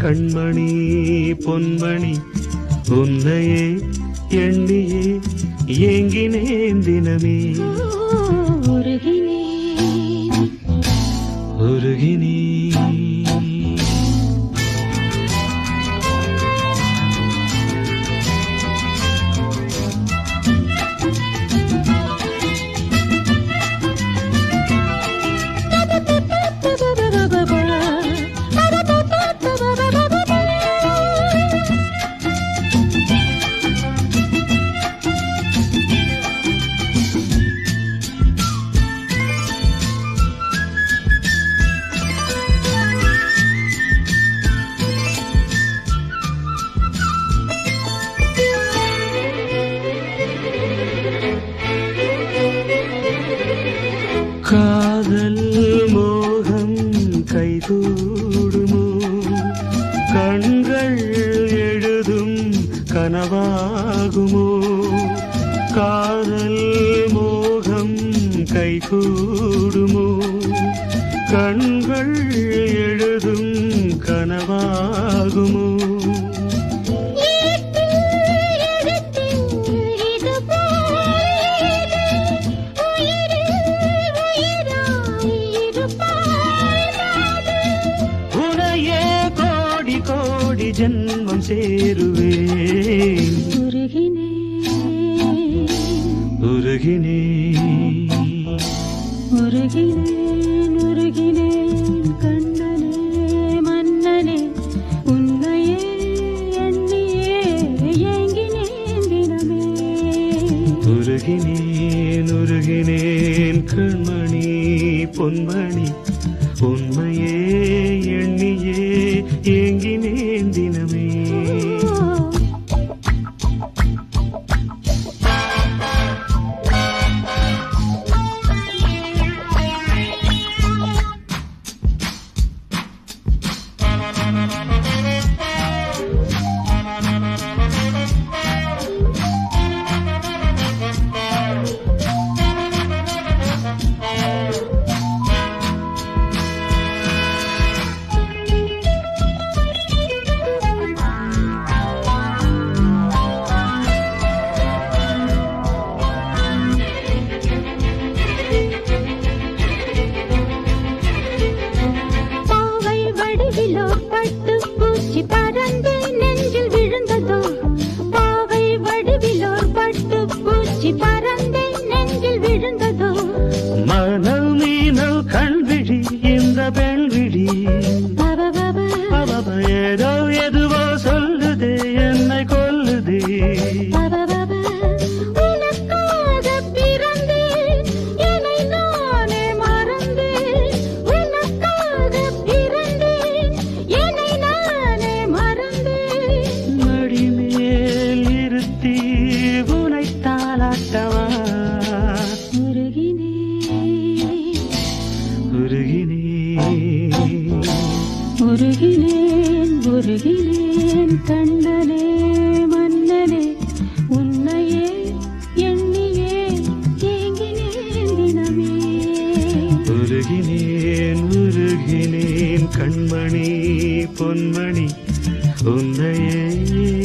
கண்மணி பொன்மணி உன்னையே எண்ணியே ஏங்கினேன் தினமே உருகினேன் உருகினே காதல் மோகம் கைகூடுமோ கண்கள் எழுதும் கனவாகுமோ காதல் மோகம் கைகூடுமோ கண்கள் எழுதும் கனவாகுமோ உனையே கோடி கோடி ஜென்மம் சேருவேன் உருகினே உருகினேன் உருகினேன் கண்ணனே மன்னனே உன்னையே எண்ணியே ஏங்கினேன் தினமே உருகினேன் உருகினேன் கண்மணி பொன்மணி உண்மையே எண்ணியே ஏங்கினேன் தினமே பாவை வடிவிலோ பட்டு பூச்சி பறந்து நெஞ்சில் விழுந்ததோ பாவை வடிவிலோ பட்டு பூச்சி பறந்து நெஞ்சில் விழுந்ததோ மணல் மீனல் கண்விழி இந்த பெண்விழி பவபவ அவ ஏதோ எதுவோ சொல்லுதே என்னை கொல்லுதே பவபவ உனக்காக பிறந்தேன் என்னை நானே மறந்தேன் உனக்காக பிறந்தேன் என்னை நானே மறந்தேன் மடிமேல் இருத்தி உனை தாளாட்டவா உருகினேன் உருகினே உருகினேன் உருகினேன் கண்ணனே மன்னனே உன்னையே எண்ணியே ஏங்கினேன் தினமே உருகினேன் உருகினேன் கண்மணி பொன்மணி உன்னையே